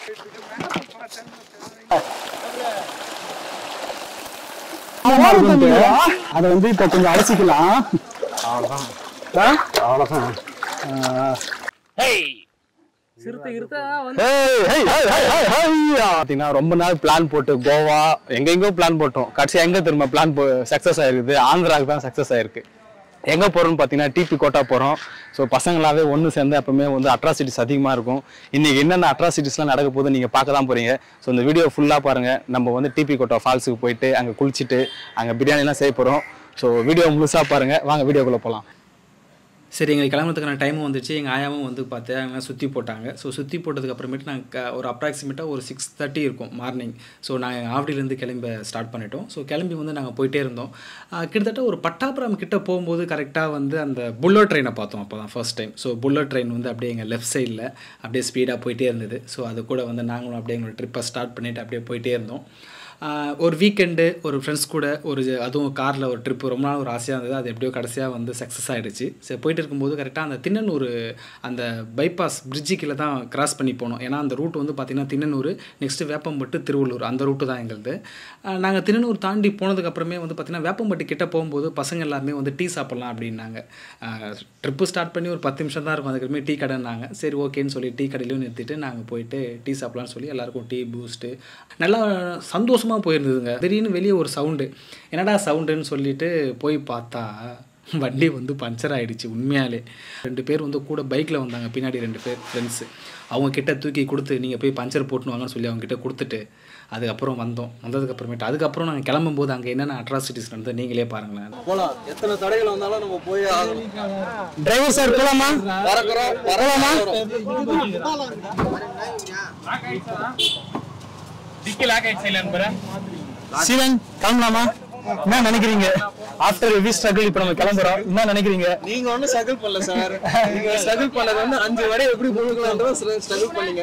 அதை வந்து இப்போ கொஞ்சம் அலசிக்கலாம் அவ்வளோதான் அவ்வளோதான் சிறுத்தை இருத்தா வந்து பார்த்தீங்கன்னா ரொம்ப நாள் பிளான் போட்டு கோவா எங்கெங்கோ பிளான் போட்டோம் கடைசியா எங்க திரும்ப பிளான் சக்ஸஸ் ஆயிருக்குது ஆந்திராவுக்கு தான் சக்ஸஸ் ஆயிருக்கு எங்க போறோம்னு பார்த்தீங்கன்னா டிபி கோட்டா போறோம் ஸோ பசங்களாவே ஒன்று சேர்ந்து எப்பவுமே வந்து அட்ராசிட்டிஸ் அதிகமா இருக்கும் இன்னைக்கு என்னென்ன அட்ராசிட்டிஸ்லாம் நடக்க போகுது நீங்க பார்க்க தான் போறீங்க ஸோ இந்த வீடியோ ஃபுல்லா பாருங்க நம்ம வந்து டிபி கோட்டா ஃபால்ஸுக்கு போயிட்டு அங்க குளிச்சுட்டு அங்க பிரியாணிலாம் செய்ய போறோம் ஸோ வீடியோ முழுசா பாருங்க வாங்க வீடியோக்குள்ள போலாம் சரி எங்களுக்கு கிளம்புறதுக்கான டைமும் வந்துச்சு எங்கள் ஆயாவும் வந்து பார்த்து அவங்க சுற்றி போட்டாங்க ஸோ சுற்றி போட்டதுக்கு அப்புறமேட்டு நாங்கள் ஒரு அப்ராக்சிமேட்டாக ஒரு சிக்ஸ் தேர்ட்டி இருக்கும் மார்னிங் ஸோ நாங்கள் ஆவடியிலேருந்து கிளம்ப ஸ்டார்ட் பண்ணிட்டோம் ஸோ கிளம்பி வந்து நாங்கள் போயிட்டே இருந்தோம் ஆஹ் கிட்டத்தட்ட ஒரு பட்டாபுரம் கிட்ட போகும்போது கரெக்டாக வந்து அந்த புல்லட் ட்ரெயினை பார்த்தோம் அப்போ தான் first time so bullet train வந்து அப்படியே எங்கள் லெஃப்ட் சைடில் அப்படியே ஸ்பீடாக போயிட்டே இருந்தது ஸோ அது கூட வந்து நாங்களும் அப்படியே எங்களோட ட்ரிப்பை ஸ்டார்ட் பண்ணிவிட்டு அப்படியே போயிட்டே இருந்தோம் ஆஹ் ஒரு வீக்கெண்டு ஒரு ஃப்ரெண்ட்ஸ் கூட ஒரு அதுவும் காரில் ஒரு ட்ரிப்பு ரொம்ப நாள் ஒரு ஆசையாக இருந்தது அது எப்படியோ கடைசியாக வந்து சக்ஸஸ் ஆகிடுச்சு சரி போயிட்டு இருக்கும்போது கரெக்டாக அந்த திண்ணனூர் அந்த பைபாஸ் பிரிட்ஜு கீழே தான் கிராஸ் பண்ணி போனோம் ஏன்னா அந்த ரூட் வந்து பார்த்திங்கன்னா திண்ணனூர் நெக்ஸ்ட்டு வேப்பம்பட்டு திருவள்ளூர் அந்த ரூட்டு தான் எங்களுது நாங்கள் திண்ணனூர் தாண்டி போனதுக்கப்புறமே வந்து பார்த்திங்கன்னா வேப்பம்பட்டு கிட்ட போகும்போது பசங்க எல்லாருமே வந்து டீ சாப்பிட்லாம் அப்படின்னாங்க ட்ரிப்பு ஸ்டார்ட் பண்ணி ஒரு பத்து நிமிஷம் தான் இருக்கும் அதுக்கப்புறமே டீ கடைன்னாங்க சரி ஓகேன்னு சொல்லி டீ கடையிலையும் நிறுத்திட்டு நாங்கள் போயிட்டு டீ சாப்பிட்லான்னு சொல்லி எல்லாருக்கும் டீ பூஸ்ட்டு நல்லா சந்தோஷமாக போயிருந்ததுங்க திடீர்னு வெளியே ஒரு சவுண்டு என்னடா சவுண்டுன்னு சொல்லிட்டு போய் பார்த்தா வண்டி வந்து பஞ்சர் ஆயிடுச்சு உண்மையாலே ரெண்டு பேர் வந்து கூட பைக்கில் வந்தாங்க பின்னாடி ரெண்டு பேர் ஃப்ரெண்ட்ஸு அவங்க கிட்ட தூக்கி கொடுத்து நீங்கள் போய் பஞ்சர் போட்டுன்னு வாங்கன்னு சொல்லி அவங்க கிட்ட கொடுத்துட்டு அதுக்கப்புறம் வந்தோம் வந்ததுக்கப்புறமேட்டு அதுக்கப்புறம் நாங்கள் கிளம்பும்போது அங்கே என்னென்ன அட்ராசிட்டிஸ் நடந்தது நீங்களே பாருங்களேன் போலாம் எத்தனை தடைகள் வந்தாலும் நம்ம போய் ஆகணும் டிரைவர் சார் போலாமா பறக்கிறோம் பரவாமா சீலன் கிளம்பலாமா என்ன நினைக்கிறீங்க ஆஃப்டர் ஹெவி ஸ்ட்ரகிள் இப்போ நம்ம கிளம்புறோம் என்ன நினைக்கிறீங்க நீங்க ஒன்றும் ஸ்ட்ரகிள் பண்ணல சார் நீங்க ஸ்ட்ரகிள் பண்ணது வந்து அஞ்சு வரை எப்படி முழுக்கலான்றத ஸ்ட்ரகிள் பண்ணீங்க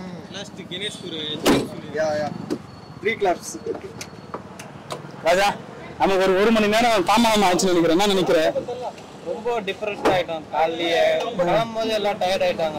யா யா த்ரீ கிளாப்ஸ் ராஜா நமக்கு ஒரு ஒரு மணி நேரம் தாமதம் ஆச்சுன்னு நினைக்கிறேன் என்ன நினைக்கிறேன் ரொம்ப டிஃபரெண்ட் ஆயிட்டோம் காலையிலேயே கிளம்பும்போது எல்லாம் டயர்ட் ஆயிட்டாங்க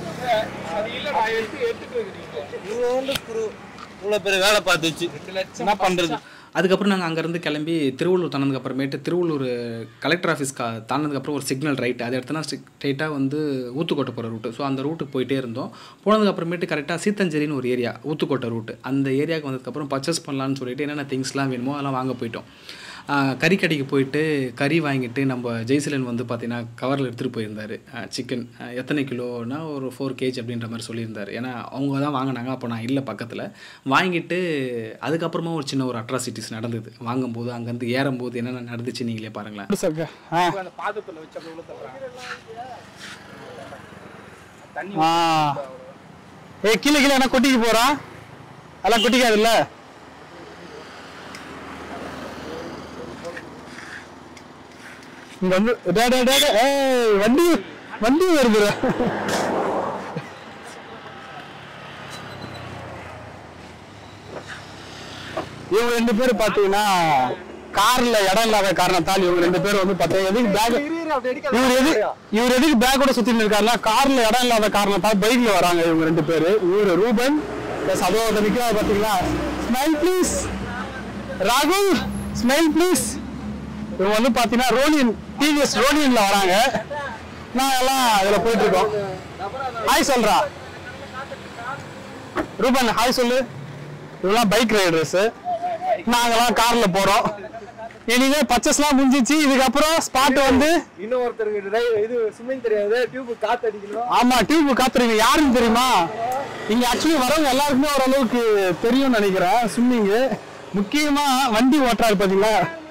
இவங்க வந்து குரு இவ்வளோ பெரிய வேலை பார்த்துச்சு என்ன பண்றது அதுக்கப்புறம் நாங்கள் அங்கேருந்து கிளம்பி திருவள்ளூர் தானதுக்கு அப்புறமேட்டு திருவள்ளூர் கலெக்டர் ஆஃபீஸ் கா தாண்டதுக்கப்புறம் ஒரு சிக்னல் ரைட் அது இடத்துல ஸ்ட்ரெயிட்டாக வந்து ஊத்துக்கோட்டை போகிற ரூட்டு ஸோ அந்த ரூட்டுக்கு போயிட்டே இருந்தோம் போனதுக்கு அப்புறமேட்டு கரெக்டாக சீத்தஞ்சேரின்னு ஒரு ஏரியா ஊத்துக்கோட்டை ரூட்டு அந்த ஏரியாவுக்கு வந்ததுக்கப்புறம் பர்ச்சேஸ் பண்ணலான்னு சொல்லிட்டு என்னென்ன திங்ஸ்லாம் வேணுமோ அதெல்லாம் வாங்க போயிட்டோம் ஆஹ் கறிக்கடைக்கு போயிட்டு கறி வாங்கிட்டு நம்ம ஜெய்சிலன் வந்து பார்த்தீங்கன்னா கவரில் எடுத்துகிட்டு போயிருந்தார் சிக்கன் எத்தனை கிலோனா ஒரு ஃபோர் கேஜ் அப்படின்ற மாதிரி சொல்லியிருந்தார் ஏன்னா அவங்க தான் வாங்கினாங்க அப்போ நான் இல்லை பக்கத்தில் வாங்கிட்டு அதுக்கப்புறமா ஒரு சின்ன ஒரு அட்ராசிட்டிஸ் நடந்தது வாங்கும்போது அங்கேருந்து ஏறும்போது என்னென்ன நடந்துச்சு நீங்களே பாருங்களேன் ஏ கீழே கீழே என்ன கொட்டிக்கு போறா அதெல்லாம் கொட்டிக்காதுல்ல இங்க வந்து டே, டே, டே, டே, ஏய், வண்டி வண்டி வருது இவங்க ரெண்டு பேரும் பாத்தீங்கன்னா கார்ல இடம் இல்லாத காரணத்தால் இவங்க ரெண்டு பேரும் வந்து பார்த்தா எதுக்கு பேக் இவர் எது இவர் எதுக்கு பேக்கோட சுத்திட்டு இருக்காருன்னா கார்ல இடம் இல்லாத காரணத்தால் பைக்ல வராங்க இவங்க ரெண்டு பேரு இவரு ரூபன் பிளஸ் அதோ நிக்கிறாரு பாத்தீங்களா ஸ்மைல் ப்ளீஸ் ராகுல் ஸ்மைல் ப்ளீஸ் இவங்க வந்து பாத்தீங்கன்னா ரோனியன் டிவிஎஸ் ரோனியன்ல வராங்க நான் எல்லாம் இதுல போயிட்டு இருக்கோம் ஹாய் சொல்றா ரூபன் ஹாய் சொல்லு இவங்கெல்லாம் பைக் ரைடர்ஸ் நாங்கெல்லாம் கார்ல போறோம் இனிமே பர்ச்சேஸ்லாம் முடிஞ்சிச்சு இதுக்கப்புறம் ஸ்பாட் வந்து இன்னொருத்தருக்கு drive- இது ஸ்விம்மிங் தெரியாது டியூப் காத்து அடிக்கணும் ஆமா டியூப் காத்துறீங்க யாருன்னு தெரியுமா இங்க ஆக்சுவலி வரவங்க எல்லாருக்குமே ஓரளவுக்கு தெரியும்னு நினைக்கிறேன் ஸ்விம்மிங் முக்கியமா வண்டி ஓட்டுறாரு பாத்தீங்களா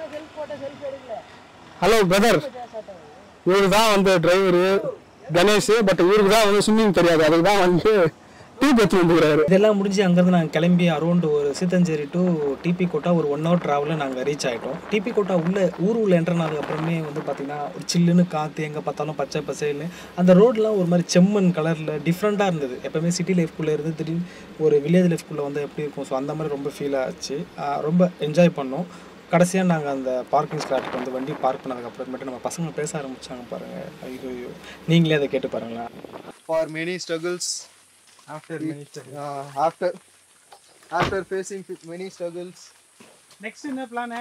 ஹலோ பிரதர் இவரு தான் வந்து டிரைவரு கணேஷ் பட் இவருக்கு தான் வந்து ஸ்விம்மிங் தெரியாது அதுக்கு தான் வந்து டியூப் எடுத்து வந்துக்கிறாரு இதெல்லாம் முடிஞ்சு அங்கேருந்து நாங்கள் கிளம்பி அரௌண்டு ஒரு சீத்தஞ்சேரி டு டிபி கோட்டா ஒரு ஒன் ஹவர் ட்ராவலில் நாங்கள் ரீச் ஆகிட்டோம் டிபி கோட்டா உள்ள ஊர் உள்ள என்ட்ரன் அப்புறமே வந்து பார்த்திங்கன்னா ஒரு சில்லுன்னு காற்று எங்கே பார்த்தாலும் பச்சை பசேல்னு அந்த ரோடெலாம் ஒரு மாதிரி செம்மண் கலரில் டிஃப்ரெண்ட்டாக இருந்தது எப்போவுமே சிட்டி லைஃப்குள்ளே இருந்து திடீர்னு ஒரு வில்லேஜ் லைஃப்குள்ளே வந்து எப்படி இருக்கும் ஸோ அந்த மாதிரி ரொம்ப ஃபீல் ஆச்சு ஆஹ் ரொம்ப என்ஜாய் பண்ணோம் கடைசியாக நாங்கள் அந்த பார்க்கிங் ஸ்லாட்டுக்கு வந்து வண்டி பார்க் பண்ணதுக்கப்புறமேட்டு நம்ம பசங்க பேச ஆரம்பிச்சாங்க பாருங்கள் ஐயோ ஐயோ நீங்களே அதை கேட்டு பாருங்களேன் for many struggles after many uh, after after facing many struggles next என்ன பிளானு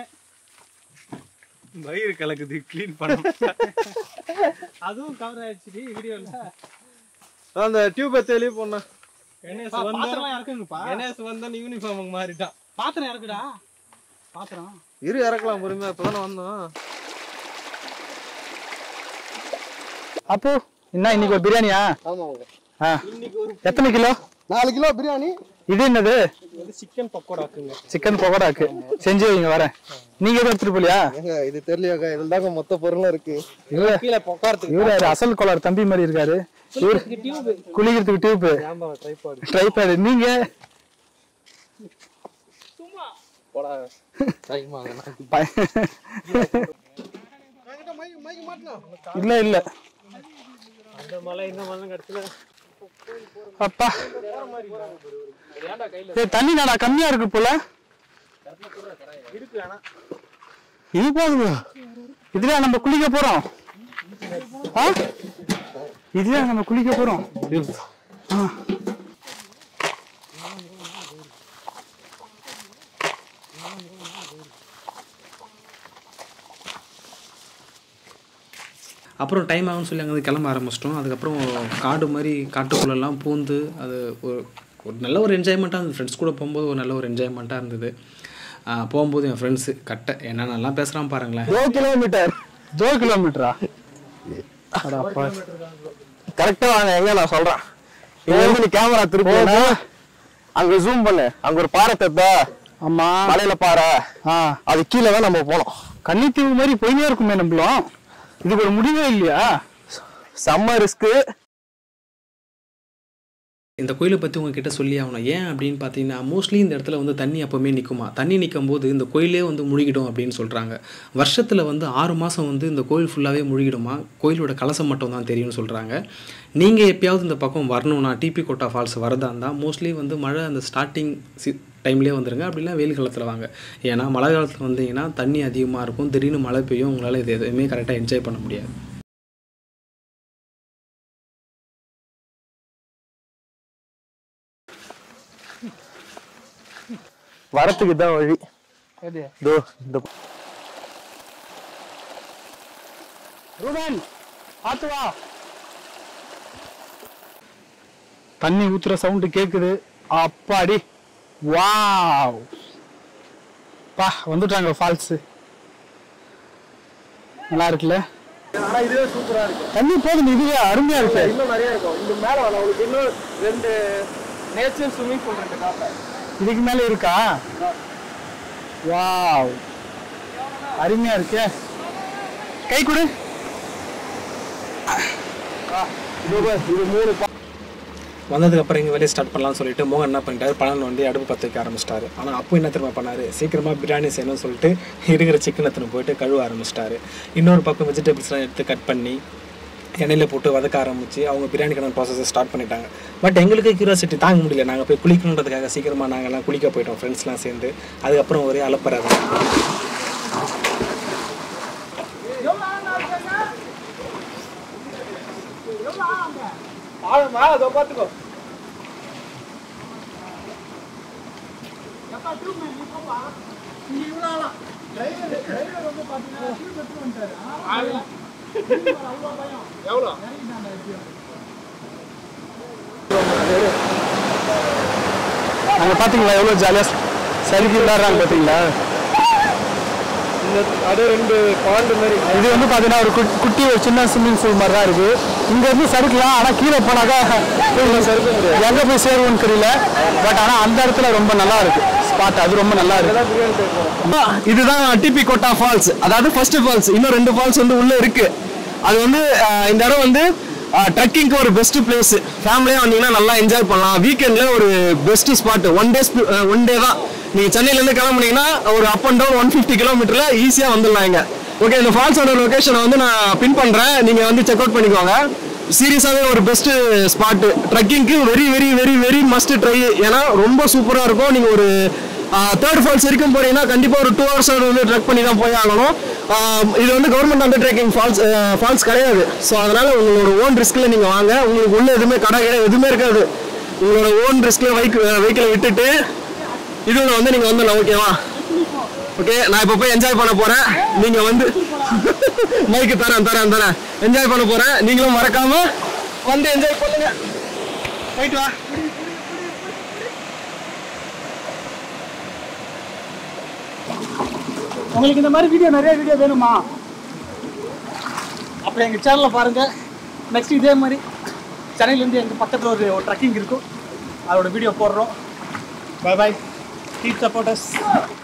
வயிறு கலக்குது க்ளீன் பண்ண அதுவும் கவர் ஆயிடுச்சு வீடியோல அந்த டியூபை தெளிவு பண்ண கணேஷ் பாத்திரம் இறக்குங்கப்பா கணேஷ் வந்தோன்னு யூனிஃபார்முக்கு மாறிட்டான் பாத்திரம் இறக்குடா பாத்திரம் இரு இறக்கலாம் பொறுமையா இப்பதானே வந்தோம் அப்போ என்ன இன்னைக்கு ஒரு பிரியாணியா ஆமாங்க ஆ எத்தனை கிலோ நாலு கிலோ பிரியாணி இது என்னது இது சிக்கன் பக்கோடாக்குங்க சிக்கன் பக்கோடாக்கு செஞ்சு வைங்க வரேன் நீங்க எதுவும் எடுத்துட்டு போலியா ஏங்க இது தெரியலையாக்கா இதுல தாங்க மொத்த பொருளும் இருக்கு இல்ல கீழே உட்காரத்துக்கு இவரு யாரு? அசல் கோளார் தம்பி மாதிரி இருக்காரு இவரு குளிக்கிறதுக்கு டியூப் கேமரா ட்ரைபாடு ட்ரைபேடு நீங்க போடா டைம் ஆகுது பய- இல்ல இல்ல அந்த மலை இந்த மலை கடத்துல அப்பா ஏய், தண்ணி நாடா கம்மியா இருக்கு போல இது போதுமா இதுல நம்ம குளிக்க போறோம் ஆ? இதுல நம்ம குளிக்க போறோம் ஆ. அப்புறம் டைம் ஆகும்னு சொல்லி அங்கே கிளம்ப ஆரம்பிச்சிட்டோம் அதுக்கப்புறம் காடு மாதிரி காட்டுக்குள்ளெல்லாம் பூந்து அது ஒரு ஒரு நல்ல ஒரு என்ஜாய்மெண்ட்டாக இருந்தது ஃப்ரெண்ட்ஸ் கூட போகும்போது ஒரு நல்ல ஒரு என்ஜாய்மெண்ட்டாக இருந்தது ஆஹ் போகும்போது என் ஃப்ரெண்ட்ஸு கட்ட என்னென்னலாம் பேசுகிறான் பாருங்களேன் दो किलोमीटर दो किलोमीटரா கரெக்டா வாங்க எங்க நான் சொல்றேன் இங்க இருந்து நீ கேமரா திருப்பி அங்க ஜூம் பண்ணு அங்க ஒரு பாறை தெப்ப ஆமா மலையில பாறை ஆ அது கீழே தான் நம்ம போனோம் கன்னித்தீவு மாதிரி போயினே இருக்குமே நம்மளும் இதுக்கு ஒரு முடிவே இல்லையா செம்ம ரிஸ்க் இந்த கோயிலை பற்றி உங்ககிட்ட சொல்லி ஆகணும் ஏன் அப்படின்னு பார்த்தீங்கன்னா மோஸ்ட்லி இந்த இடத்துல வந்து தண்ணி அப்போவுமே நிற்குமா தண்ணி நிற்கும் போது இந்த கோயிலே வந்து முழுகிடும் அப்படின்னு சொல்கிறாங்க வருஷத்தில் வந்து ஆறு மாதம் வந்து இந்த கோயில் ஃபுல்லாகவே முழுகிடுமா கோயிலோட கலசம் மட்டும் தான் தெரியும்னு சொல்கிறாங்க நீங்கள் எப்பயாவது இந்த பக்கம் வரணும்னா டிபி கோட்டா ஃபால்ஸ் வரதா இருந்தால் மோஸ்ட்லி வந்து மழை அந்த ஸ்டார்டிங் சி டைம்லேயே வந்துருங்க அப்படிலாம் வெயில் காலத்தில் வாங்க ஏன்னா மழை காலத்தில் வந்தீங்கன்னா தண்ணி அதிகமாக இருக்கும் திடீர்னு மழை பெய்யும் உங்களால் இது எதுவுமே கரெக்டாக என்ஜாய் பண்ண முடியாது வரத்துக்கு தான் வழி இதோ இந்த ரூபன் பாத்து வா தண்ணி ஊத்துற சவுண்ட் கேக்குது அப்பாடி வாவ் பா வந்துட்டாங்க ஃபால்ஸ் நல்லா இருக்குல்ல ஆனா இதுவே சூப்பரா இருக்கு தண்ணி போதும் இதுவே அருமையா இருக்கு இன்னும் நிறைய இருக்கும் இந்த மேல வேணாம் உங்களுக்கு இன்னும் ரெண்டு நேச்சர் ஸ்விம்மிங் பூல் ரெண்டு காப்பேன் இதுக்கு மேல இருக்கா வாவ் அருமையா இருக்கே கை கொடு இது பாரு, இது மூணு பா- வந்ததுக்கப்புறம் இங்கே வேலையை ஸ்டார்ட் பண்ணலாம்னு சொல்லிட்டு மோகன் என்ன பண்ணிட்டாரு பணம் வந்து அடுப்பு பற்ற வைக்க ஆரம்பிச்சிட்டாரு ஆனால் அப்போ என்ன திரும்ப பண்ணாரு சீக்கிரமாக பிரியாணி செய்யணும்னு சொல்லிட்டு இருக்கிற சிக்கன் எடுத்துன்னு போயிட்டு கழுவ ஆரம்பிச்சிட்டாரு இன்னொரு பக்கம் வெஜிடபிள்ஸ்லாம் எடுத்து கட் பண்ணி எண்ணெயில் போட்டு வதக்க ஆரம்பிச்சு அவங்க பிரியாணிக்கான ப்ராசஸை ஸ்டார்ட் பண்ணிட்டாங்க பட் எங்களுக்கு கியூரியாசிட்டி தாங்க முடியல நாங்கள் போய் குளிக்கணுன்றதுக்காக சீக்கிரமாக நாங்கள்லாம் குளிக்க போயிட்டோம் ஃப்ரெண்ட்ஸ்லாம் சேர்ந்து அதுக்கப்புறம் ஒரே அலப்பறை தான் ஆழமா அதோ பாத்துக்கோ எவ்வளோ அங்க பாத்தீங்களா எவ்வளவு ஜாலியா சறுக்கி விளையாடுறாங்க பாத்தீங்களா இந்த அப்படியே ரெண்டு பாண்டு மாதிரி இது வந்து பாத்தீங்கன்னா ஒரு குட்- குட்டி ஒரு சின்ன ஸ்விம்மிங் பூல் மாதிரி தான் இருக்கு இங்க இருந்து சறுக்கலாம் ஆனா கீழே போனாக்கா சறுக்க முடியாது எங்க போய் சேருவோம்னு தெரியல பட் ஆனா அந்த இடத்துல ரொம்ப நல்லா இருக்கு ஸ்பாட் அது ரொம்ப நல்லா இருக்கு இதெல்லாம் பிரியாணி போயிருக்கோம் இதுதான் டிபி கோட்டா ஃபால்ஸ் அதாவது ஃபர்ஸ்ட் ஃபால்ஸ் இன்னும் ரெண்டு ஃபால்ஸ் வந்து உள்ள இருக்கு அது வந்து அஹ், இந்த இடம் வந்து ட்ரக்கிங்க்கு ஒரு பெஸ்ட் பிளேஸ் ஃபேமிலியாக வந்தீங்கன்னா நல்லா என்ஜாய் பண்ணலாம் வீக்கெண்டில் ஒரு best spot one day one day தான் நீங்கள் சென்னையிலேருந்து கிளம்புனீங்கன்னா ஒரு up and down one fifty கிலோமீட்டரில் ஈஸியாக வந்துடலாம் இங்க ஓகே இந்த ஃபால்ஸோட லொகேஷனை வந்து நான் பின் பண்ணுறேன் நீங்கள் வந்து செக் அவுட் பண்ணிக்கோங்க சீரியஸாகவே ஒரு பெஸ்ட் ஸ்பாட் ட்ரக்கிங்க்கு very very very very must try ஏன்னா ரொம்ப சூப்பராக இருக்கும் நீங்கள் ஒரு தேர்ட் ஃபால்ஸ் வரைக்கும் போறீங்கன்னா கண்டிப்பாக ஒரு டூ ஹவர்ஸ் வந்து ட்ரெக் பண்ணி தான் போய் ஆகணும் ஆஹ் இது வந்து government under trekking falls falls கிடையாது ஸோ அதனால உங்களோட ஓன் ரிஸ்கில் நீங்கள் வாங்க உங்களுக்கு உள்ள எதுவுமே கடை கிடையாது எதுவுமே இருக்காது உங்களோட ஓன் ரிஸ்க்ல வைக் வெஹிக்கிளை விட்டுட்டு இதுல வந்து நீங்க வந்துடலாம் ஓகேவா ஓகே நான் இப்போ போய் என்ஜாய் பண்ண போறேன் நீங்க வந்து மைக்கு தரேன் தரேன் தரேன் என்ஜாய் பண்ண போறேன் நீங்களும் மறக்காம வந்து என்ஜாய் பண்ணுங்க போயிட்டு வா உங்களுக்கு இந்த மாதிரி வீடியோ நிறைய வீடியோ வேணுமா அப்போ எங்கள் சேனலில் பாருங்கள் நெக்ஸ்ட் இதே மாதிரி சென்னையிலேருந்து எங்கள் பக்கத்தில் ஒரு ட்ரக்கிங் இருக்கும் அதோட வீடியோ போடுறோம் பை பை கீப் சப்போர்ட்டர்ஸ்